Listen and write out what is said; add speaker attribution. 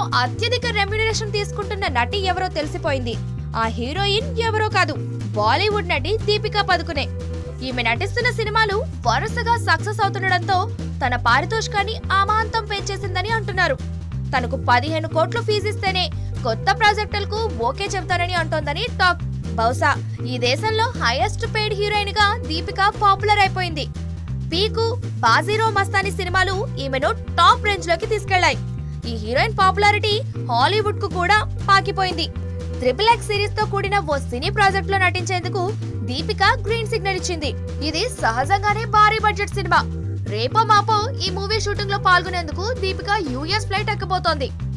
Speaker 1: అత్యధిక రెమ్యునరేషన్ తీసుకుంటున్న నటి ఎవరో తెలిసిపోయింది ఆ హీరోయిన్ ఎవరో కాదు బాలీవుడ్ నటి దీపికా పదుకునే ఈమె నటిస్తున్న సినిమాలు వరుసగా సక్సెస్ అవుతుండడంతో తన పారితోషికాన్ని అమాంతం పెంచేసిందని అంటున్నారు తనకు పదిహేను కోట్లు ఫీజు ఇస్తేనే కొత్త ప్రాజెక్టులకు ఓకే చెబుతానని అంటోందని టాక్ బహుశా ఈ దేశంలో హైయెస్ట్ పెయిడ్ హీరోయిన్ గా దీపిక పాపులర్ అయిపోయింది పీకు బాజీరో మస్తాని సినిమాలు ఈమెను టాప్ రేంజ్ లోకి తీసుకెళ్లాయి ఈ హీరోయిన్ పాపులారిటీ హాలీవుడ్ కు కూడా పాకిపోయింది ట్రిపుల్ ఎక్స్ సిరీస్ తో కూడిన ఓ సినీ ప్రాజెక్ట్ లో నటించేందుకు దీపిక గ్రీన్ సిగ్నల్ ఇచ్చింది ఇది సహజంగానే భారీ బడ్జెట్ సినిమా రేపో మాపో ఈ మూవీ షూటింగ్ లో పాల్గొనేందుకు దీపిక యూఎస్ ఫ్లైట్ ఎక్కబోతోంది